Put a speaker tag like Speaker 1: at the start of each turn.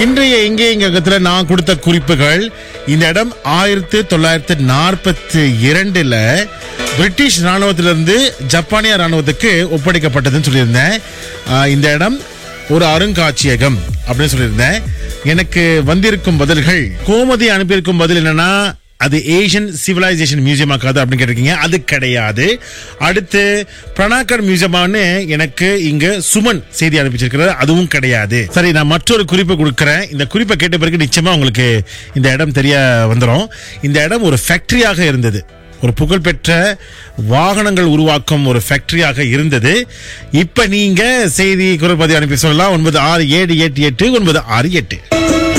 Speaker 1: இன்றைய இங்கே இங்கத்துல நான் கொடுத்த குறிப்புகள் இந்த இடம் ஆயிரத்தி தொள்ளாயிரத்தி நாற்பத்தி இரண்டுல பிரிட்டிஷ் ராணுவத்திலிருந்து ஜப்பானிய ராணுவத்துக்கு ஒப்படைக்கப்பட்டதுன்னு சொல்லியிருந்தேன் ஆஹ் இந்த இடம் ஒரு அருங்காட்சியகம் அப்படின்னு சொல்லியிருந்தேன் எனக்கு வந்திருக்கும் பதில்கள் கோமதி அனுப்பியிருக்கும் பதில் என்னன்னா அது ஏஷியன் சிவிலைசேஷன் மியூசியமாக்காது அப்படின்னு கேட்டிருக்கீங்க அது கிடையாது அடுத்து பிரணாக்கர் மியூசியமான்னு எனக்கு இங்க சுமன் செய்தி அனுப்பிச்சிருக்கிறது அதுவும் கிடையாது சரி நான் மற்றொரு குறிப்பு கொடுக்குறேன் இந்த குறிப்பை கேட்ட பிறகு நிச்சயமா உங்களுக்கு இந்த இடம் தெரிய வந்துடும் இந்த இடம் ஒரு ஃபேக்டரியாக இருந்தது ஒரு புகழ்பெற்ற வாகனங்கள் உருவாக்கும் ஒரு ஃபேக்டரியாக இருந்தது இப்ப நீங்க செய்தி குரல் பதிவு அனுப்பி சொல்லலாம் ஒன்பது ஆறு ஏழு எட்டு எட்டு ஒன்பது ஆறு எட்டு